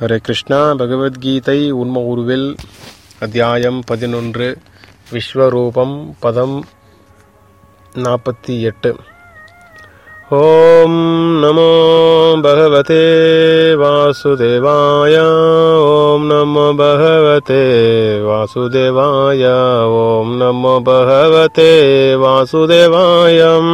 ஹரே கிருஷ்ணா பகவத்கீதை உண்ம உருவில் அத்தியாயம் பதினொன்று விஸ்வரூபம் பதம் நாற்பத்தி எட்டு ஓம் நமோ பகவதே வாசுதேவாய ஓம் நமோ பகவதே வாசுதேவாய ஓம் நமோ பகவதே வாசுதேவாயம்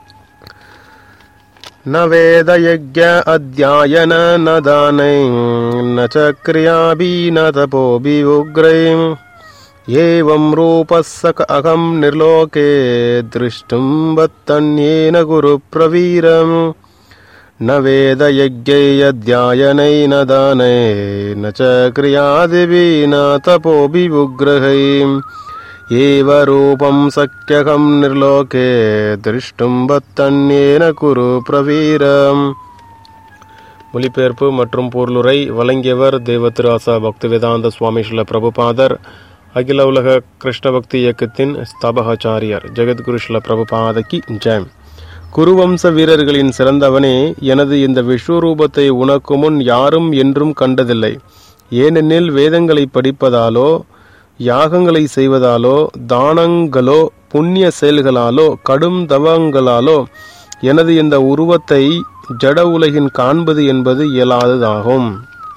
न वेदयज्ञ अध्यायन न दानै न च क्रियाभि न तपोभि उग्रैम् एवं रूपः स क अहं निर्लोके दृष्टुं वत्तन्येन कुरु प्रवीरम् न वेदयज्ञै अध्यायनै न दानै न च क्रियादिभिः न तपोभि उग्रहैम् एव रूपं सख्यகம் निर्लोके திருஷ்டும் பத்தன்யேன குரு பிரவீரம் மொழிபெயர்ப்பு மற்றும் பொருளுரை வழங்கியவர் தேவத்திராசா பக்திவேதாந்த சுவாமி ஸ்ரீல பிரபுபாதர் அகில உலக கிருஷ்ண பக்தி இயக்கத்தின் ஸ்தாபகாச்சாரியர் ஜெகத்குரு ஸ்ரீல பிரபுபாதகி ஜெயம் குருவம்ச வீரர்களின் சிறந்தவனே எனது இந்த விஸ்வரூபத்தை உனக்கு முன் யாரும் என்றும் கண்டதில்லை ஏனெனில் வேதங்களை படிப்பதாலோ யாகங்களை செய்வதாலோ தானங்களோ புண்ணிய செயல்களாலோ கடும் தவங்களாலோ எனது இந்த உருவத்தை ஜட உலகின் காண்பது என்பது இயலாததாகும்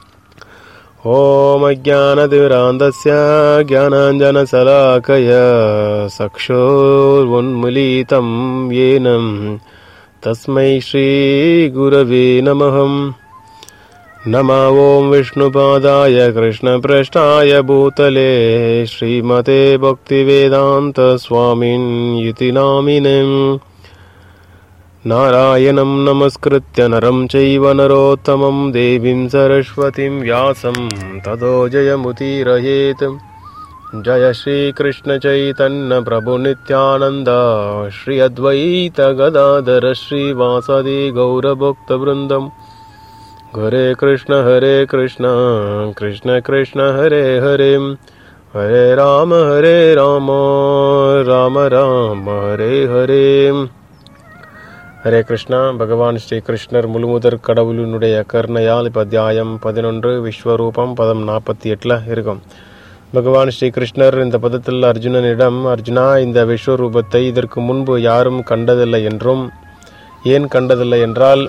ஓம் அஜானதிராந்தஸ்ய ஜானாஞ்சனசலாக்கய சக்ஷோர்வன்முலிதம் ஏனம் தஸ்மை ஸ்ரீ குரவே நமகம் नमा ॐ विष्णुपादाय कृष्णपृष्ठाय भूतले श्रीमते भक्तिवेदान्तस्वामिन् इति नामिनम् नारायणं नमस्कृत्य नरं चैव नरोत्तमं देवीं सरस्वतीं व्यासं ततो जयमुदीरयेत् जय श्रीकृष्णचैतन्य प्रभुनित्यानन्द श्री अद्वैतगदाधर श्रीवासदि गौरभक्तवृन्दम् हरे कृष्ण हरे कृष्ण कृष्ण कृष्ण हरे हरे हरे राम हरे राम राम राम हरे हरे ஹரே கிருஷ்ணா பகவான் ஸ்ரீ கிருஷ்ணர் முழுமுதற் கடவுளினுடைய கருணையால் இப்போ அத்தியாயம் பதினொன்று விஸ்வரூபம் பதம் நாற்பத்தி எட்டில் இருக்கும் பகவான் ஸ்ரீ கிருஷ்ணர் இந்த பதத்தில் அர்ஜுனனிடம் அர்ஜுனா இந்த விஸ்வரூபத்தை இதற்கு முன்பு யாரும் கண்டதில்லை என்றும் ஏன் கண்டதில்லை என்றால்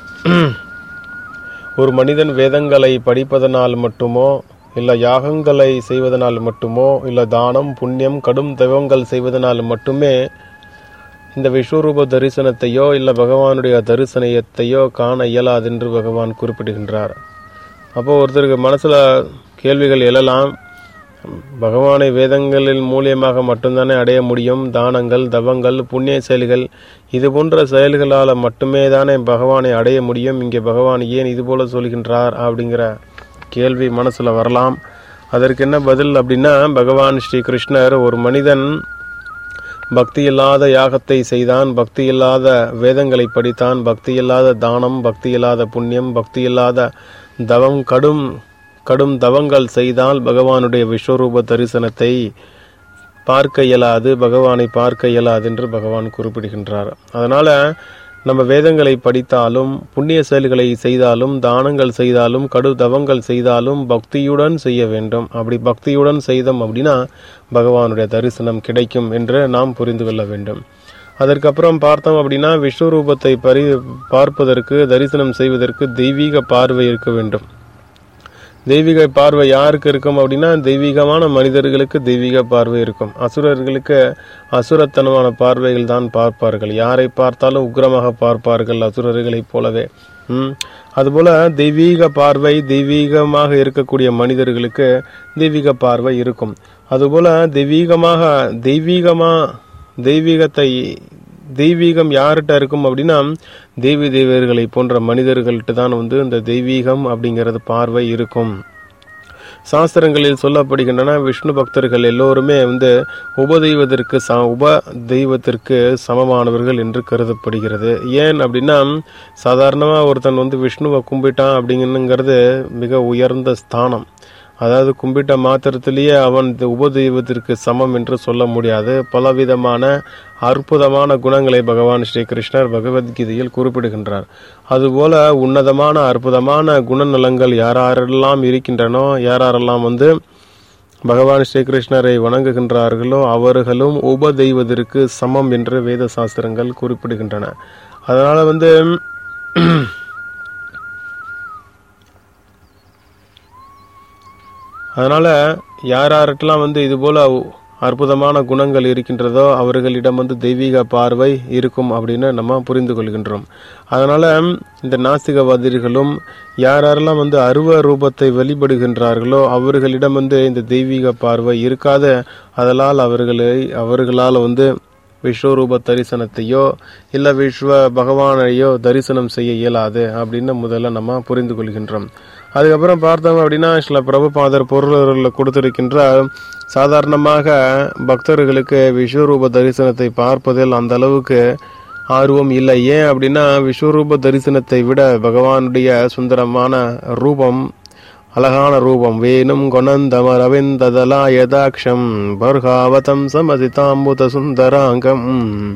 ஒரு மனிதன் வேதங்களை படிப்பதனால் மட்டுமோ இல்லை யாகங்களை செய்வதனால் மட்டுமோ இல்லை தானம் புண்ணியம் கடும் தெய்வங்கள் செய்வதனால் மட்டுமே இந்த விஸ்வரூப தரிசனத்தையோ இல்லை பகவானுடைய தரிசனத்தையோ காண இயலாதென்று பகவான் குறிப்பிடுகின்றார் அப்போ ஒருத்தருக்கு மனசில் கேள்விகள் எழலாம் பகவானை வேதங்களின் மூலியமாக மட்டும்தானே அடைய முடியும் தானங்கள் தவங்கள் புண்ணிய செயல்கள் இது போன்ற செயல்களால் மட்டுமே தானே பகவானை அடைய முடியும் இங்கே பகவான் ஏன் இது போல சொல்கின்றார் அப்படிங்கிற கேள்வி மனசில் வரலாம் அதற்கு என்ன பதில் அப்படின்னா பகவான் ஸ்ரீ கிருஷ்ணர் ஒரு மனிதன் பக்தி இல்லாத யாகத்தை செய்தான் பக்தி இல்லாத வேதங்களை படித்தான் பக்தி இல்லாத தானம் பக்தி இல்லாத புண்ணியம் பக்தி இல்லாத தவம் கடும் கடும் தவங்கள் செய்தால் பகவானுடைய விஸ்வரூப தரிசனத்தை பார்க்க இயலாது பகவானை பார்க்க இயலாது என்று பகவான் குறிப்பிடுகின்றார் அதனால நம்ம வேதங்களை படித்தாலும் புண்ணிய செயல்களை செய்தாலும் தானங்கள் செய்தாலும் கடு தவங்கள் செய்தாலும் பக்தியுடன் செய்ய வேண்டும் அப்படி பக்தியுடன் செய்தோம் அப்படின்னா பகவானுடைய தரிசனம் கிடைக்கும் என்று நாம் புரிந்து கொள்ள வேண்டும் அதற்கப்புறம் பார்த்தோம் அப்படின்னா விஸ்வரூபத்தை பரி பார்ப்பதற்கு தரிசனம் செய்வதற்கு தெய்வீக பார்வை இருக்க வேண்டும் தெய்வீக பார்வை யாருக்கு இருக்கும் அப்படின்னா தெய்வீகமான மனிதர்களுக்கு தெய்வீக பார்வை இருக்கும் அசுரர்களுக்கு அசுரத்தனமான பார்வைகள் தான் பார்ப்பார்கள் யாரை பார்த்தாலும் உக்ரமாக பார்ப்பார்கள் அசுரர்களைப் போலவே ம் அதுபோல தெய்வீக பார்வை தெய்வீகமாக இருக்கக்கூடிய மனிதர்களுக்கு தெய்வீக பார்வை இருக்கும் அதுபோல தெய்வீகமாக தெய்வீகமா தெய்வீகத்தை தெய்வீகம் யார்கிட்ட இருக்கும் அப்படின்னா தெய்வ தெய்வர்களை போன்ற மனிதர்கள்ட்ட தான் வந்து இந்த தெய்வீகம் அப்படிங்கிறது பார்வை இருக்கும் சாஸ்திரங்களில் சொல்லப்படுகின்றன விஷ்ணு பக்தர்கள் எல்லோருமே வந்து உபதெய்வத்திற்கு ச உப தெய்வத்திற்கு சமமானவர்கள் என்று கருதப்படுகிறது ஏன் அப்படின்னா சாதாரணமாக ஒருத்தன் வந்து விஷ்ணுவை கும்பிட்டான் அப்படிங்கிறது மிக உயர்ந்த ஸ்தானம் அதாவது கும்பிட்ட மாத்திரத்திலேயே அவன் இந்த உபதெய்வத்திற்கு சமம் என்று சொல்ல முடியாது பலவிதமான அற்புதமான குணங்களை பகவான் ஸ்ரீ கிருஷ்ணர் பகவத்கீதையில் குறிப்பிடுகின்றார் அதுபோல உன்னதமான அற்புதமான குணநலங்கள் யாரெல்லாம் இருக்கின்றனோ யாரெல்லாம் வந்து பகவான் ஸ்ரீகிருஷ்ணரை வணங்குகின்றார்களோ அவர்களும் உபதெய்வதற்கு சமம் என்று வேத சாஸ்திரங்கள் குறிப்பிடுகின்றன அதனால வந்து அதனால யார் யாருக்கெல்லாம் வந்து இது போல அற்புதமான குணங்கள் இருக்கின்றதோ அவர்களிடம் வந்து தெய்வீக பார்வை இருக்கும் அப்படின்னு நம்ம புரிந்து கொள்கின்றோம் அதனால இந்த நாஸ்திகவாதிகளும் யார் யாரெல்லாம் வந்து அருவ ரூபத்தை வழிபடுகின்றார்களோ அவர்களிடம் வந்து இந்த தெய்வீக பார்வை இருக்காத அதனால் அவர்களை அவர்களால் வந்து விஸ்வரூப தரிசனத்தையோ இல்லை விஸ்வ பகவானையோ தரிசனம் செய்ய இயலாது அப்படின்னு முதல்ல நம்ம புரிந்து கொள்கின்றோம் அதுக்கப்புறம் பார்த்தோம் அப்படின்னா சில பிரபுபாதர் பொருளில் கொடுத்திருக்கின்ற சாதாரணமாக பக்தர்களுக்கு விஸ்வரூப தரிசனத்தை பார்ப்பதில் அந்த அளவுக்கு ஆர்வம் இல்லை ஏன் அப்படின்னா விஸ்வரூப தரிசனத்தை விட பகவானுடைய சுந்தரமான ரூபம் அழகான ரூபம் வேணும் கொணந்தம ரவிந்ததலா யதாட்சம் பர்காவதம் சமசிதாம்புத சுந்தராங்கம்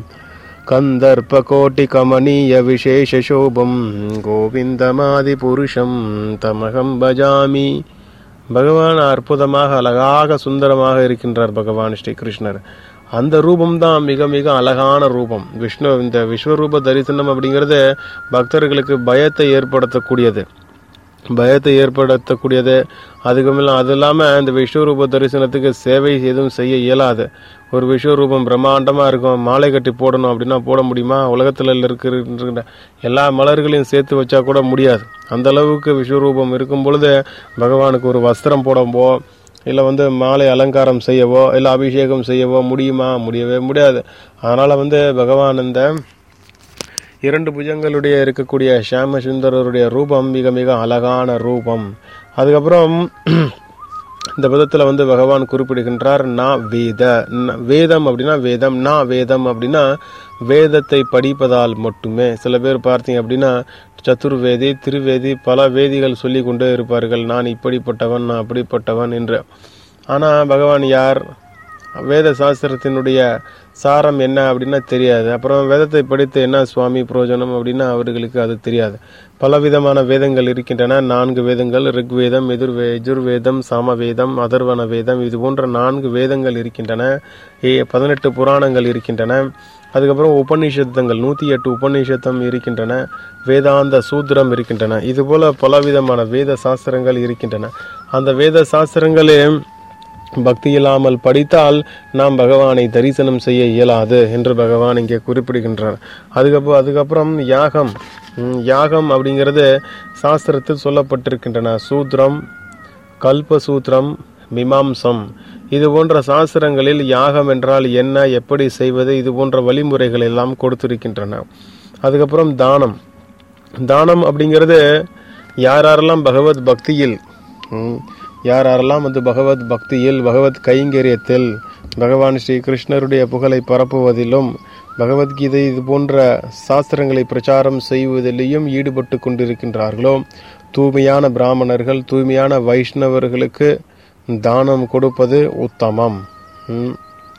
கந்தர்ப்ப கோட்டி கமனீய விசேஷ சோபம் கோவிந்தமாதி புருஷம் தமகம் பஜாமி பகவான் அற்புதமாக அழகாக சுந்தரமாக இருக்கின்றார் பகவான் ஸ்ரீ கிருஷ்ணர் அந்த ரூபம் தான் மிக மிக அழகான ரூபம் விஷ்ணு இந்த விஸ்வரூப தரிசனம் அப்படிங்கிறது பக்தர்களுக்கு பயத்தை ஏற்படுத்தக்கூடியது பயத்தை ஏற்படுத்தக்கூடியது அதுக்கு மேல அது இல்லாமல் இந்த விஸ்வரூப தரிசனத்துக்கு சேவை எதுவும் செய்ய இயலாது ஒரு விஸ்வரூபம் பிரம்மாண்டமா இருக்கும் மாலை கட்டி போடணும் அப்படின்னா போட முடியுமா உலகத்தில் இருக்கிற எல்லா மலர்களையும் சேர்த்து வச்சா கூட முடியாது அந்த அளவுக்கு விஸ்வரூபம் இருக்கும் பொழுது பகவானுக்கு ஒரு வஸ்திரம் போடவோ இல்லை வந்து மாலை அலங்காரம் செய்யவோ இல்லை அபிஷேகம் செய்யவோ முடியுமா முடியவே முடியாது அதனால வந்து பகவான் இந்த இரண்டு புஜங்களுடைய இருக்கக்கூடிய ஷியாம சுந்தரருடைய ரூபம் மிக மிக அழகான ரூபம் அதுக்கப்புறம் இந்த பதத்துல வந்து பகவான் குறிப்பிடுகின்றார் நா வேத ந- வேதம் அப்படின்னா வேதம் நா வேதம் அப்படின்னா வேதத்தை படிப்பதால் மட்டுமே சில பேர் பார்த்தீங்க அப்படின்னா சதுர்வேதி திருவேதி பல வேதிகள் சொல்லி கொண்டே இருப்பார்கள் நான் இப்படிப்பட்டவன் நான் அப்படிப்பட்டவன் என்று ஆனா பகவான் யார் வேத சாஸ்திரத்தினுடைய சாரம் என்ன அப்படின்னா தெரியாது அப்புறம் வேதத்தை படித்து என்ன சுவாமி பிரயோஜனம் அப்படின்னா அவர்களுக்கு அது தெரியாது பலவிதமான வேதங்கள் இருக்கின்றன நான்கு வேதங்கள் ரிக்வேதம் எதிர்வே எஜுர்வேதம் சாமவேதம் அதர்வன வேதம் இது போன்ற நான்கு வேதங்கள் இருக்கின்றன ஏ- பதினெட்டு புராணங்கள் இருக்கின்றன அதுக்கப்புறம் உபநிஷத்தங்கள் நூற்றி எட்டு உபநிஷத்தம் இருக்கின்றன வேதாந்த சூத்திரம் இருக்கின்றன இதுபோல பலவிதமான வேத சாஸ்திரங்கள் இருக்கின்றன அந்த வேத சாஸ்திரங்களே பக்தி இல்லாமல் படித்தால் நாம் பகவானை தரிசனம் செய்ய இயலாது என்று பகவான் இங்கே குறிப்பிடுகின்றார் அதுக்கப்புறம் அதுக்கப்புறம் யாகம் ம், யாகம் அப்படிங்கிறது சாஸ்திரத்தில் சொல்லப்பட்டிருக்கின்றன சூத்ரம் கல்பசூத்திரம் மீமாம்சம் இது போன்ற சாஸ்திரங்களில் யாகம் என்றால் என்ன எப்படி செய்வது இது போன்ற வழிமுறைகள் எல்லாம் கொடுத்திருக்கின்றன அதுக்கப்புறம் தானம் தானம் அப்படிங்கிறது யார் யாரெல்லாம் பகவத் பக்தியில் ம், யார் யாரெல்லாம் வந்து பகவத் பக்தியில் பகவத் கைங்கரியத்தில் பகவான் ஸ்ரீ கிருஷ்ணருடைய புகழை பரப்புவதிலும் பகவத்கீதை இது போன்ற சாஸ்திரங்களை பிரச்சாரம் செய்வதிலேயும் ஈடுபட்டு கொண்டிருக்கின்றார்களோ தூய்மையான பிராமணர்கள் தூய்மையான வைஷ்ணவர்களுக்கு தானம் கொடுப்பது உத்தமம் ம்.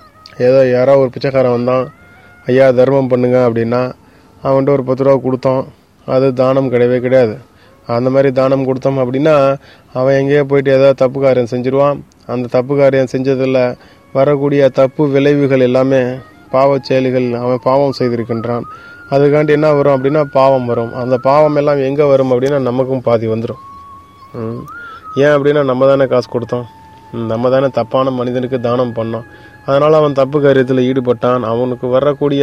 ஏதோ யாரோ ஒரு பிச்சைக்காரன் வந்தான் ஐயா தர்மம் பண்ணுங்க அப்படின்னா அவன்கிட்ட ஒரு பத்து ரூபா கொடுத்தோம் அது தானம் கிடையவே கிடையாது அந்த மாதிரி தானம் கொடுத்தோம் அப்படின்னா அவன் எங்கேயோ போயிட்டு ஏதாவது தப்பு காரியம் செஞ்சிருவான் அந்த தப்பு காரியம் செஞ்சதில் வரக்கூடிய தப்பு விளைவுகள் எல்லாமே பாவச் செயல்கள் அவன் பாவம் செய்திருக்கின்றான் அதுக்காண்டி என்ன வரும் அப்படின்னா பாவம் வரும் அந்த பாவம் எல்லாம் எங்கே வரும் அப்படின்னா நமக்கும் பாதி வந்துடும் ம். ஏன் அப்படின்னா நம்ம தானே காசு கொடுத்தோம் ம், நம்ம தானே தப்பான மனிதனுக்கு தானம் பண்ணோம் அதனால் அவன் தப்பு காரியத்தில் ஈடுபட்டான் அவனுக்கு வரக்கூடிய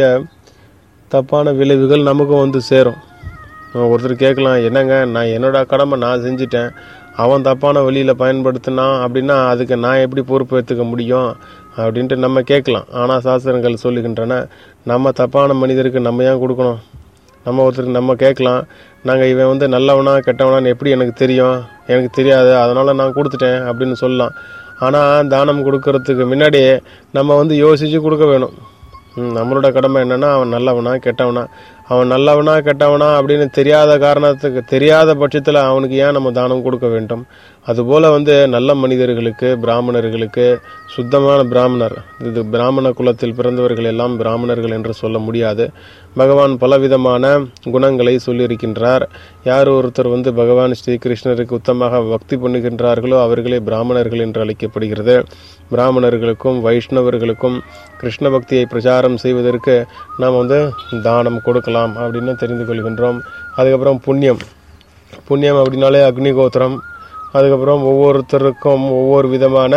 தப்பான விளைவுகள் நமக்கும் வந்து சேரும் அஹ் ஒருத்தர் கேட்கலாம் என்னங்க நான் என்னோட கடமை நான் செஞ்சிட்டேன் அவன் தப்பான வழியில் பயன்படுத்தினான் அப்படின்னா அதுக்கு நான் எப்படி பொறுப்பு எடுத்துக்க முடியும் அப்படின்ட்டு நம்ம கேட்கலாம் ஆனால் சாஸ்திரங்கள் சொல்லுகின்றன நம்ம தப்பான மனிதருக்கு நம்ம ஏன் கொடுக்கணும் நம்ம ஒருத்தருக்கு நம்ம கேட்கலாம் நாங்கள் இவன் வந்து நல்லவனா கெட்டவனான்னு எப்படி எனக்கு தெரியும் எனக்கு தெரியாது அதனால் நான் கொடுத்துட்டேன் அப்படின்னு சொல்லலாம் ஆனால் தானம் கொடுக்கறதுக்கு முன்னாடியே நம்ம வந்து யோசித்து கொடுக்க வேணும் ம், நம்மளோட கடமை என்னன்னா அவன் நல்லவனா கெட்டவனா அவன் நல்லவனா கெட்டவனா அப்படின்னு தெரியாத காரணத்துக்கு தெரியாத பட்சத்தில் அவனுக்கு ஏன் நம்ம தானம் கொடுக்க வேண்டும் அதுபோல வந்து நல்ல மனிதர்களுக்கு பிராமணர்களுக்கு சுத்தமான பிராமணர் இது பிராமண குலத்தில் பிறந்தவர்கள் எல்லாம் பிராமணர்கள் என்று சொல்ல முடியாது பகவான் பலவிதமான குணங்களை சொல்லியிருக்கின்றார் யார் ஒருத்தர் வந்து பகவான் ஸ்ரீகிருஷ்ணருக்கு உத்தமாக பக்தி பண்ணுகின்றார்களோ அவர்களே பிராமணர்கள் என்று அழைக்கப்படுகிறது பிராமணர்களுக்கும் வைஷ்ணவர்களுக்கும் கிருஷ்ண பக்தியை பிரச்சாரம் செய்வதற்கு நாம் வந்து தானம் கொடுக்கலாம் அப்படின்னு தெரிந்து கொள்கின்றோம் அதுக்கப்புறம் புண்ணியம் புண்ணியம் அப்படின்னாலே அக்னிகோத்திரம் அதுக்கப்புறம் ஒவ்வொருத்தருக்கும் ஒவ்வொரு விதமான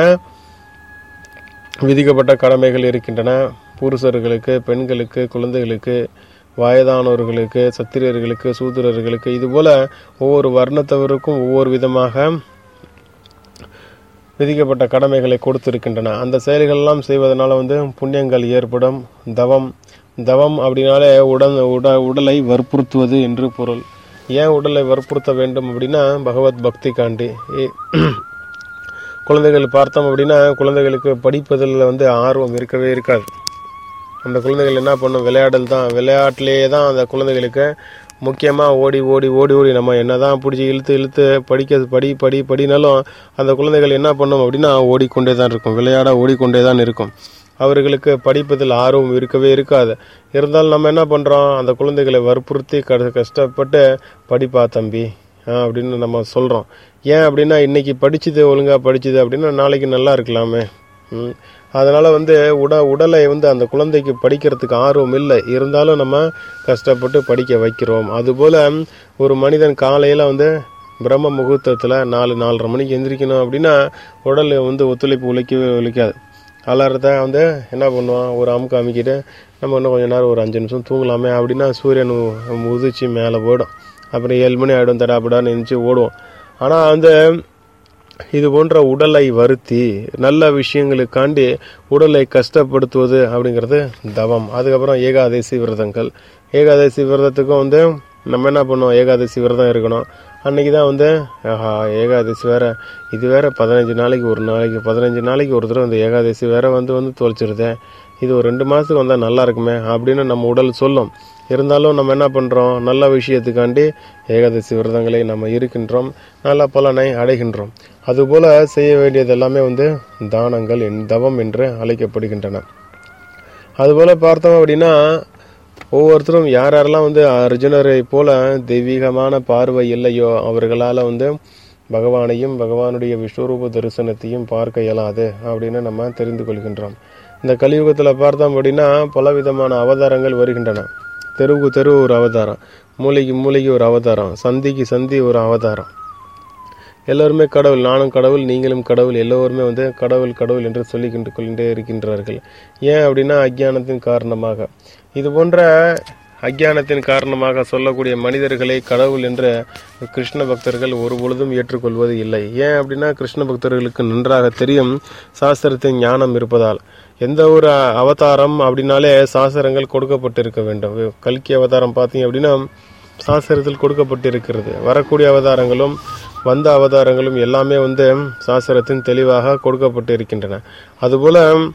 விதிக்கப்பட்ட கடமைகள் இருக்கின்றன புருஷர்களுக்கு பெண்களுக்கு குழந்தைகளுக்கு வயதானவர்களுக்கு சத்திரியர்களுக்கு சூத்திரர்களுக்கு இதுபோல ஒவ்வொரு வர்ணத்தவருக்கும் ஒவ்வொரு விதமாக விதிக்கப்பட்ட கடமைகளை கொடுத்திருக்கின்றன அந்த செயல்களெல்லாம் செய்வதனால வந்து புண்ணியங்கள் ஏற்படும் தவம் தவம் அப்படின்னாலே உடல் உட உடலை வற்புறுத்துவது என்று பொருள் ஏன் உடலை வற்புறுத்த வேண்டும் அப்படின்னா பகவத் பக்தி காண்டி ஏ- குழந்தைகள் பார்த்தோம் அப்படின்னா குழந்தைகளுக்கு படிப்பதில் வந்து ஆர்வம் இருக்கவே இருக்காது அந்த குழந்தைகள் என்ன பண்ணும் விளையாடல் தான் விளையாட்டிலேயே தான் அந்த குழந்தைகளுக்கு முக்கியமாக ஓடி ஓடி ஓடி ஓடி நம்ம என்னதான் பிடிச்சி இழுத்து இழுத்து படிக்க படி படி படினாலும் அந்த குழந்தைகள் என்ன பண்ணும் அப்படின்னா ஓடிக்கொண்டே தான் இருக்கும் விளையாட ஓடிக்கொண்டே தான் இருக்கும் அவர்களுக்கு படிப்பதில் ஆர்வம் இருக்கவே இருக்காது இருந்தாலும் நம்ம என்ன பண்ணுறோம் அந்த குழந்தைகளை வற்புறுத்தி க கஷ்டப்பட்டு படிப்பா தம்பி ஆ, அப்படின்னு நம்ம சொல்கிறோம் ஏன் அப்படின்னா இன்னைக்கு படிச்சது ஒழுங்காக படிச்சது அப்படின்னா நாளைக்கு நல்லா இருக்கலாமே ம். அதனால வந்து உட உடலை வந்து அந்த குழந்தைக்கு படிக்கிறதுக்கு ஆர்வம் இல்லை இருந்தாலும் நம்ம கஷ்டப்பட்டு படிக்க வைக்கிறோம் அதுபோல ஒரு மனிதன் காலையில் வந்து பிரம்ம முகூர்த்தத்தில் நாலு நாலரை மணிக்கு எந்திரிக்கணும் அப்படின்னா உடல் வந்து ஒத்துழைப்பு உழைக்கவே உழைக்காது அலாரத்தை வந்து என்ன பண்ணுவான் ஒரு அமுக்கு அமுக்கிட்டு நம்ம இன்னும் கொஞ்ச நேரம் ஒரு அஞ்சு நிமிஷம் தூங்கலாமே அப்படின்னா சூரியன் உ- உதிச்சு மேலே போயிடும் அப்புறம் ஏழு மணி ஆகிடும் தடாபடான்னு எழுந்துச்சு ஓடுவோம் ஆனால் அந்த இது போன்ற உடலை வருத்தி நல்ல விஷயங்களுக்காண்டி உடலை கஷ்டப்படுத்துவது அப்படிங்கிறது தவம் அதுக்கப்புறம் ஏகாதசி விரதங்கள் ஏகாதசி விரதத்துக்கும் வந்து நம்ம என்ன பண்ணுவோம் ஏகாதசி விரதம் இருக்கணும் அன்னைக்கு தான் வந்து ஆஹா ஏகாதசி வேற இது வேற பதினஞ்சு நாளைக்கு ஒரு நாளைக்கு பதினஞ்சு நாளைக்கு ஒரு தடவை இந்த ஏகாதசி வேற வந்து வந்து தொலைச்சிருதே இது ஒரு ரெண்டு மாதத்துக்கு வந்தால் நல்லா இருக்குமே அப்படின்னு நம்ம உடல் சொல்லும் இருந்தாலும் நம்ம என்ன பண்ணுறோம் நல்ல விஷயத்துக்காண்டி ஏகாதசி விரதங்களை நம்ம இருக்கின்றோம் நல்ல பலனை அடைகின்றோம் அதுபோல செய்ய வேண்டியது எல்லாமே வந்து தானங்கள் என் தவம் என்று அழைக்கப்படுகின்றன அதுபோல பார்த்தோம் அப்படின்னா ஒவ்வொருத்தரும் யார் யாரெல்லாம் வந்து அர்ஜுனரை போல தெய்வீகமான பார்வை இல்லையோ அவர்களால் வந்து பகவானையும் பகவானுடைய விஸ்வரூப தரிசனத்தையும் பார்க்க இயலாது அப்படின்னு நம்ம தெரிந்து கொள்கின்றோம் இந்த கலியுகத்தில் பார்த்தோம் அப்படின்னா பலவிதமான அவதாரங்கள் வருகின்றன தெருவுக்கு தெரு ஒரு அவதாரம் மூளைக்கு மூளைக்கு ஒரு அவதாரம் சந்திக்கு சந்தி ஒரு அவதாரம் எல்லோருமே கடவுள் நானும் கடவுள் நீங்களும் கடவுள் எல்லோருமே வந்து கடவுள் கடவுள் என்று சொல்லிக்கிட்டு கொண்டே இருக்கின்றார்கள் ஏன் அப்படின்னா அஜ்ஞானத்தின் காரணமாக இது போன்ற அஜ்ஞானத்தின் காரணமாக சொல்லக்கூடிய மனிதர்களை கடவுள் என்ற கிருஷ்ண பக்தர்கள் ஒரு பொழுதும் ஏற்றுக்கொள்வது இல்லை ஏன் அப்படின்னா கிருஷ்ண பக்தர்களுக்கு நன்றாக தெரியும் சாஸ்திரத்தின் ஞானம் இருப்பதால் எந்த ஒரு அவதாரம் அப்படின்னாலே சாஸ்திரங்கள் கொடுக்கப்பட்டிருக்க வேண்டும் கல்கி அவதாரம் பார்த்தீங்க அப்படின்னா சாஸ்திரத்தில் கொடுக்கப்பட்டிருக்கிறது வரக்கூடிய அவதாரங்களும் வந்த அவதாரங்களும் எல்லாமே வந்து சாஸ்திரத்தின் தெளிவாக கொடுக்கப்பட்டு இருக்கின்றன அதுபோல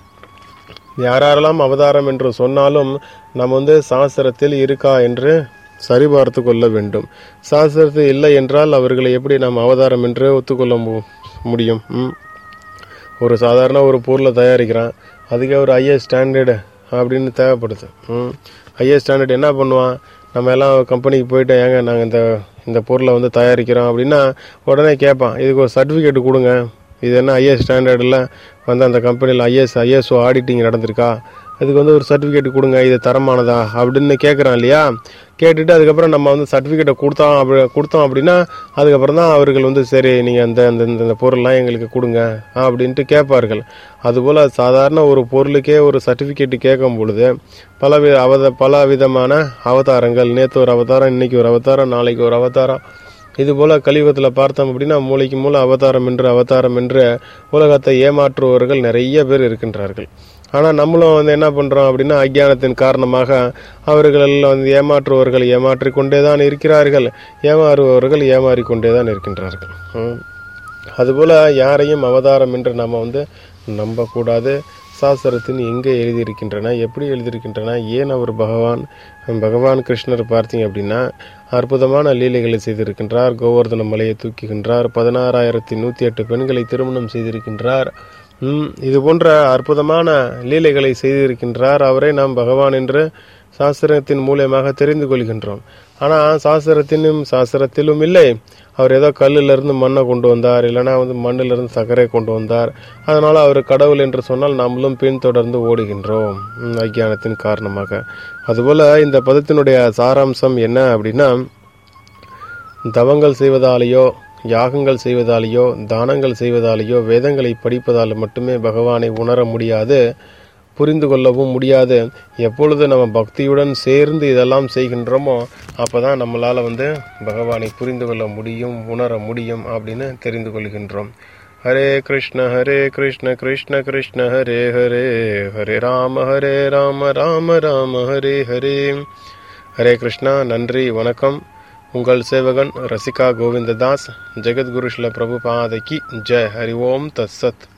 யாரெல்லாம் அவதாரம் என்று சொன்னாலும் நாம் வந்து சாஸ்திரத்தில் இருக்கா என்று சரிபார்த்து கொள்ள வேண்டும் சாஸ்திரத்தில் இல்லை என்றால் அவர்களை எப்படி நாம் அவதாரம் என்று ஒத்துக்கொள்ள மு- முடியும் ம்? ஒரு சாதாரண ஒரு பொருளை தயாரிக்கிறான் அதுக்கே ஒரு ஐஎஸ் ஸ்டாண்டர்டு அப்படின்னு தேவைப்படுது ம் ஐஎஸ் ஸ்டாண்டர்ட் என்ன பண்ணுவான் நம்ம எல்லாம் கம்பெனிக்கு போயிட்டு ஏங்க நாங்கள் இந்த இந்த பொருளை வந்து தயாரிக்கிறோம் அப்படின்னா உடனே கேட்பான் இதுக்கு ஒரு சர்டிஃபிகேட் கொடுங்க இது என்ன ஐஎஸ் ஸ்டாண்டர்டில் வந்து அந்த கம்பெனியில் ஐஎஸ் ஐஎஸ்ஓ ஆடிட்டிங் நடந்திருக்கா அதுக்கு வந்து ஒரு சர்டிஃபிகேட் கொடுங்க இது தரமானதா அப்படின்னு கேட்குறான் இல்லையா கேட்டுட்டு அதுக்கப்புறம் நம்ம வந்து சர்டிஃபிகேட்டை கொடுத்தோம் அப்படி கொடுத்தோம் அப்படின்னா அதுக்கப்புறம் தான் அவர்கள் வந்து சரி நீங்கள் அந்த அந்த இந்த- இந்த பொருள்லாம் எங்களுக்கு கொடுங்க அப்படின்ட்டு கேட்பார்கள் அதுபோல் சாதாரண ஒரு பொருளுக்கே ஒரு சர்டிஃபிகேட் கேட்கும் பொழுது பல வி அவத பல விதமான அவதாரங்கள் நேற்று ஒரு அவதாரம் இன்னைக்கு ஒரு அவதாரம் நாளைக்கு ஒரு அவதாரம் இது போல கலியுகத்தில் பார்த்தோம் அப்படின்னா மூளைக்கு மூல அவதாரம் என்று அவதாரம் என்று உலகத்தை ஏமாற்றுபவர்கள் நிறைய பேர் இருக்கின்றார்கள் ஆனால் நம்மளும் வந்து என்ன பண்ணுறோம் அப்படின்னா அஜ்ஞானத்தின் காரணமாக அவர்கள் எல்லாம் வந்து ஏமாற்றுபவர்கள் ஏமாற்றிக் கொண்டே தான் இருக்கிறார்கள் ஏமாறுபவர்கள் ஏமாறிக்கொண்டே தான் இருக்கின்றார்கள் ம். அதுபோல யாரையும் அவதாரம் என்று நம்ம வந்து நம்பக்கூடாது சாஸ்திரத்தின் எங்கே எழுதியிருக்கின்றன எப்படி எழுதியிருக்கின்றன ஏன் அவர் பகவான் பகவான் கிருஷ்ணர் பார்த்தீங்க அப்படின்னா அற்புதமான லீலைகளை செய்திருக்கின்றார் கோவர்தன மலையை தூக்குகின்றார் பதினாறாயிரத்தி நூற்றி எட்டு பெண்களை திருமணம் செய்திருக்கின்றார் ம், இது போன்ற அற்புதமான லீலைகளை செய்திருக்கின்றார் அவரை நாம் பகவான் என்று சாஸ்திரத்தின் மூலியமாக தெரிந்து கொள்கின்றோம் ஆனால் சாஸ்திரத்திலும் சாஸ்திரத்திலும் இல்லை அவர் ஏதோ கல்லுல இருந்து மண்ணை கொண்டு வந்தார் இல்லைன்னா வந்து மண்ணில இருந்து சர்க்கரை கொண்டு வந்தார் அதனால அவர் கடவுள் என்று சொன்னால் நம்மளும் பின்தொடர்ந்து ஓடுகின்றோம் ம், அஞ்ஞானத்தின் காரணமாக அதுபோல இந்த பதத்தினுடைய சாராம்சம் என்ன அப்படின்னா தவங்கள் செய்வதாலேயோ யாகங்கள் செய்வதாலேயோ தானங்கள் செய்வதாலேயோ வேதங்களை படிப்பதால் மட்டுமே பகவானை உணர முடியாது புரிந்து கொள்ளவும் முடியாது எப்பொழுது நம்ம பக்தியுடன் சேர்ந்து இதெல்லாம் செய்கின்றோமோ அப்பதான் நம்மளால வந்து பகவானை புரிந்து கொள்ள முடியும் உணர முடியும் அப்படின்னு தெரிந்து கொள்கின்றோம் ஹரே கிருஷ்ண ஹரே கிருஷ்ண கிருஷ்ண கிருஷ்ண ஹரே ஹரே ஹரே ராம ஹரே ராம ராம ராம ஹரே ஹரே ஹரே கிருஷ்ணா நன்றி வணக்கம் உங்கள் சேவகன் ரசிகா கோவிந்ததாஸ் ஜெகத்குரு ஸ்ல பிரபுபாதைக்கு ஜெய் ஹரி ஓம் தத் சத்